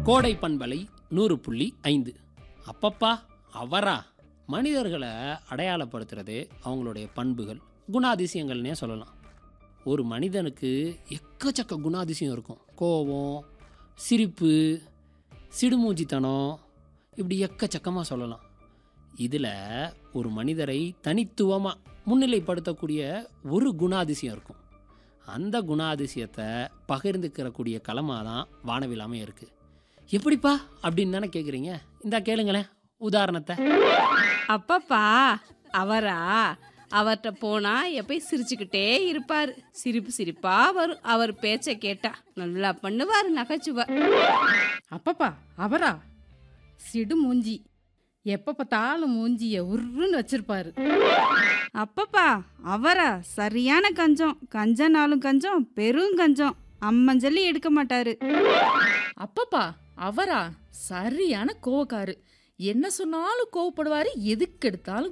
கோடை பண்பலை நூறு புள்ளி ஐந்து அப்பப்பா அவரா மனிதர்களை அடையாளப்படுத்துறது அவங்களுடைய பண்புகள் குணாதிசயங்கள்னே சொல்லலாம் ஒரு மனிதனுக்கு எக்கச்சக்க குணாதிசயம் இருக்கும் கோபம் சிரிப்பு சிடுமூஞ்சித்தனம் இப்படி எக்கச்சக்கமாக சொல்லலாம் இதில் ஒரு மனிதரை தனித்துவமாக முன்னிலைப்படுத்தக்கூடிய ஒரு குணாதிசயம் இருக்கும் அந்த குணாதிசயத்தை பகிர்ந்துக்கிறக்கூடிய களமாக தான் வானவிலாமே இருக்குது எப்படிப்பா அப்படின்னு தானே கேட்குறீங்க இந்தா கேளுங்களேன் உதாரணத்தை அப்பப்பா அவரா அவர்கிட்ட போனா எப்பயும் சிரிச்சுக்கிட்டே இருப்பாரு சிரிப்பு சிரிப்பா வரும் அவர் பேச்சை கேட்டா நல்லா பண்ணுவாரு நகைச்சுவை அப்பப்பா அவரா சிடு மூஞ்சி எப்ப பார்த்தாலும் மூஞ்சிய உருன்னு வச்சிருப்பாரு அப்பப்பா அவரா சரியான கஞ்சம் கஞ்சனாலும் கஞ்சம் பெரும் கஞ்சம் அம்மஞ்சல்லி எடுக்க மாட்டாரு அப்பப்பா அவரா சரியான கோவக்காரு என்ன சொன்னாலும் கோவப்படுவாரு எதுக்கு எடுத்தாலும்